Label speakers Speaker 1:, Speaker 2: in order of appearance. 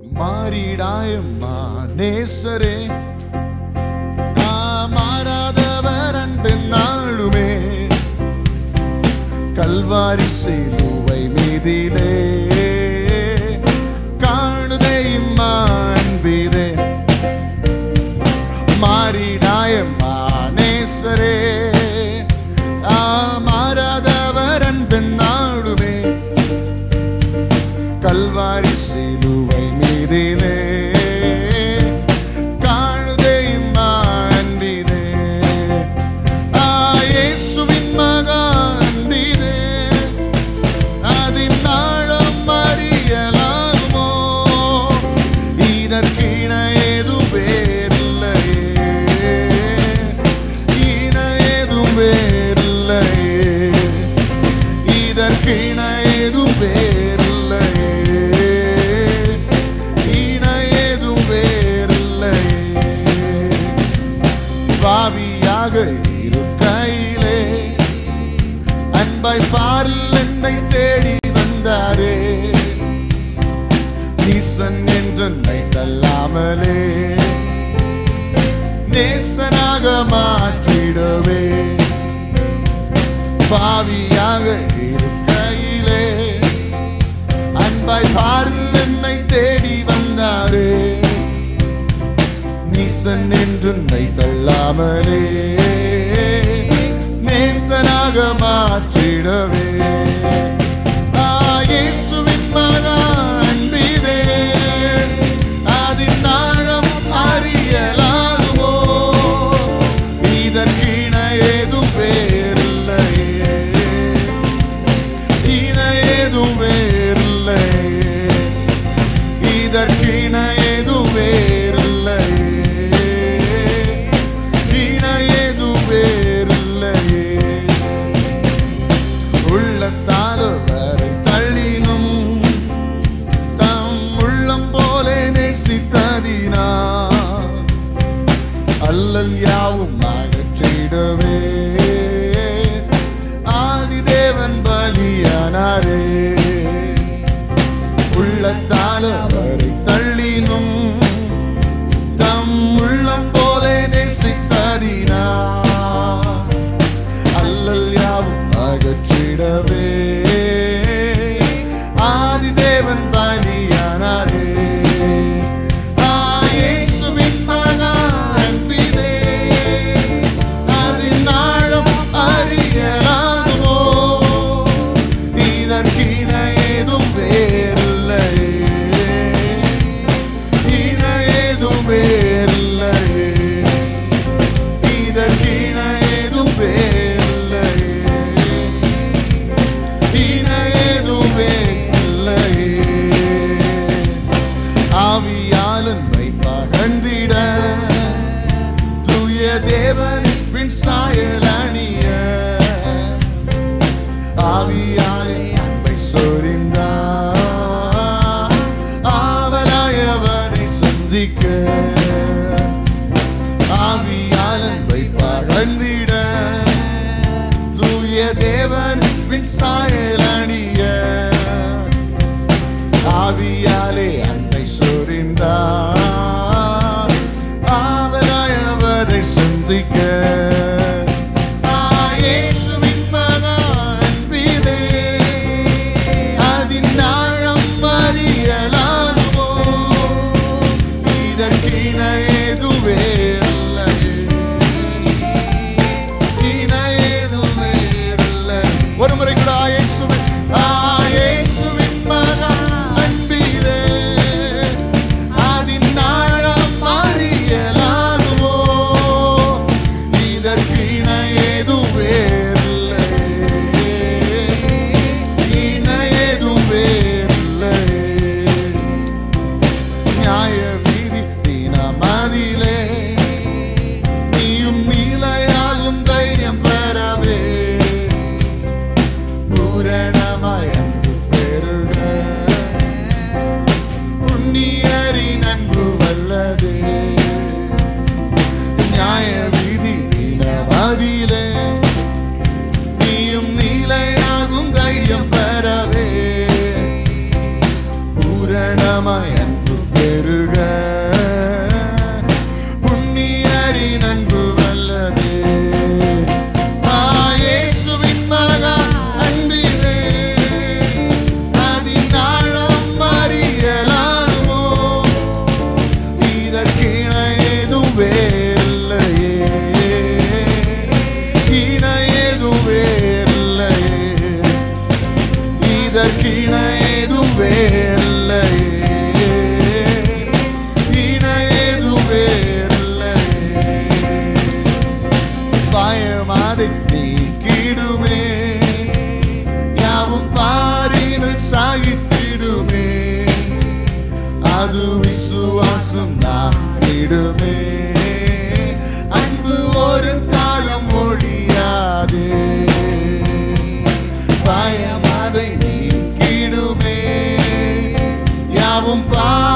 Speaker 1: மாறிடாயம்மா நேசரே நான் மாறாதவர் அன்பின் நாளுமே கல்வாரி சிலுவை மீதிலே காணுதே இம்மா அன்பிதே மாறிடாயம்மா நேசரே ஆ, மாறாதவர் அன்பின் நாடுமே கல்வாரி சிலுவை மீதிலே காணுதே இம்மா அன்பிதே ஆ, இயேசுவின் மகா அன்பிதே அதின் நாளம் அறியலாகுமோ இதற்கிண ஏதும் வேறில்லையே இண ஏதும் வேறில்லையே இதற்கிண ஏதும் வேறில்லையே இண ஏதும் வேறில்லையே பாவியாக இருக்கையிலே அன்பாய் பாரில் என்னை தேடி வந்தாரே நீசன் என்றென்னை தள்ளாமலே நேசனாக மாற்றிடவே பாவியாக இருக்கையிலே அன்பாய் பாரில் என்னை தேடி வந்தாரே நீசன் என்றுன்னை தள்ளாமலே நேசனாக மாற்றிடவே ஆ, இயேசுவின் மகா அன்பிதே, அதின் ஆழம் அறியலாகுமோ? இதற்கிண ஏதும் வேறில்லையே. இண ஏதும் வேறில்லையே. இதற்கிண ஏதும் வேறில்லையே. இண ஏதும் வேறில்லையே. உள்ளத்தால் வரை தள்ளினும் தம் உள்ளம் போல நேசித்ததினா அல்லல் யாவும் அகற்றிடவே ஆதிதேவன் பலியானாரே உள்ளத்தால் அவரை தள்ளினும் தம் உள்ளம் போல நேசித்ததினா அல்லல் யாவும் அகற்றிடவே ஆதிதேவன் பலியானாரே ஆ, இயேசுவின் மகா அன்பிதே, அதின் ஆழம் அறியலாகுமோ? இதற்கிண ஏதும் வேறில்லையே. இண ஏதும் வேறில்லையே. இதற்கிண ஏதும் வேறில்லையே. இண ஏதும் வேறில்லையே. ஆவியாளன் பகழ்ந்திட தூய தேவனின் பின் சாயல் அணிய ஆவியாலே அன்பை சொரிந்தார் ஆவலாயவனை சந்திக்க ஆவியாளன் பகழ்ந்திட தூய தேவனின் பின் சாயல் அணிய ஆவியாலே அன்னை சொரிந்தார் ஆவலாய் அவரை சந்திக்க ஆ, இயேசுவின் மகா அன்பிலே, அதின் ஆழம் அறியலாகுமோ? இதற்கிண ஏதுவே இல்லையே. இண ஏதுவே இல்லை. ஒரு முறை கூட ஆ, இயேசுவின் ஆ, இயேசுவின் மகா அன்பிலே, அதின் ஆழம் அறியலாகுமோ? இதற்கிண ஏதுவே இல்லை. இண ஏதுவே இல்லை. நியாய வீதி தினமதிலே நீயும் நீலையாகும் தைரியம் பெறவே பூரணமாய் அன்பு பெறுக புண்ணியரின் அன்பு வல்லதே நியாய வீதி தினமதிலே நீயும் நீலையாகும் தைரியம் பெறவே பூரணமாய் அன்பு பெறுக அது விசுவாசம் நாடிடுமே அன்பு ஒரு காலம் ஒழியாது பயம் அதை நீக்கிடுமே யாவும் பா